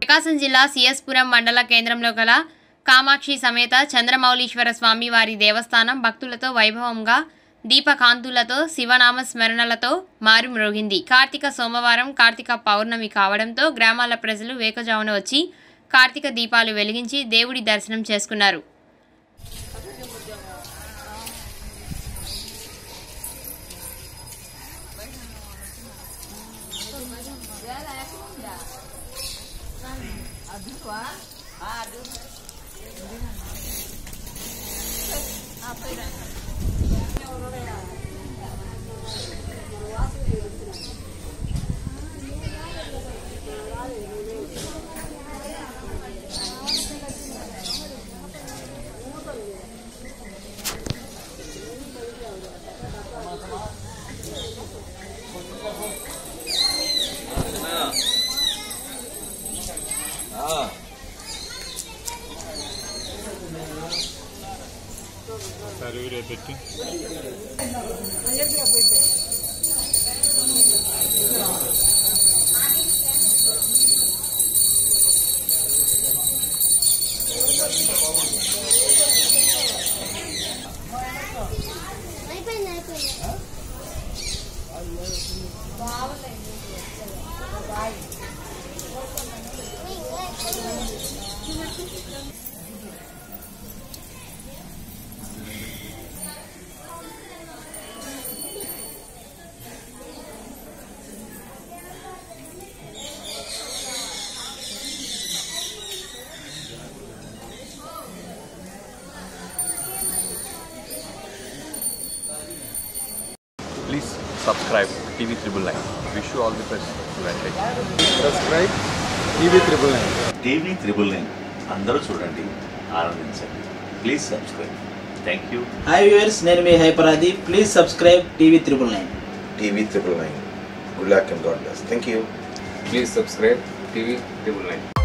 ప్రకాశం జిల్లా సిఎస్పురం మండల కేంద్రంలో గల కామాక్షి సమేత చంద్రమౌళీశ్వర స్వామి వారి దేవస్థానం భక్తులతో వైభవంగా దీపకాంతులతో శివనామ స్మరణలతో మారుమ్రోగింది కార్తీక సోమవారం కార్తీక పౌర్ణమి కావడంతో గ్రామాల ప్రజలు వేకజామున వచ్చి కార్తీక దీపాలు వెలిగించి దేవుడి దర్శనం చేసుకున్నారు సరువురే పెట్టి అయిపోయింది అయిపోయింది Please subscribe TV Triple Nine. Wish you all the best. Advantage. Subscribe TV triple nine TV triple nine అందరూ చూడండి ఆనందించండి please subscribe thank you hi viewers నేను మీ హైపరాది please subscribe TV triple nine TV triple nine good luck and God bless thank you please subscribe TV triple nine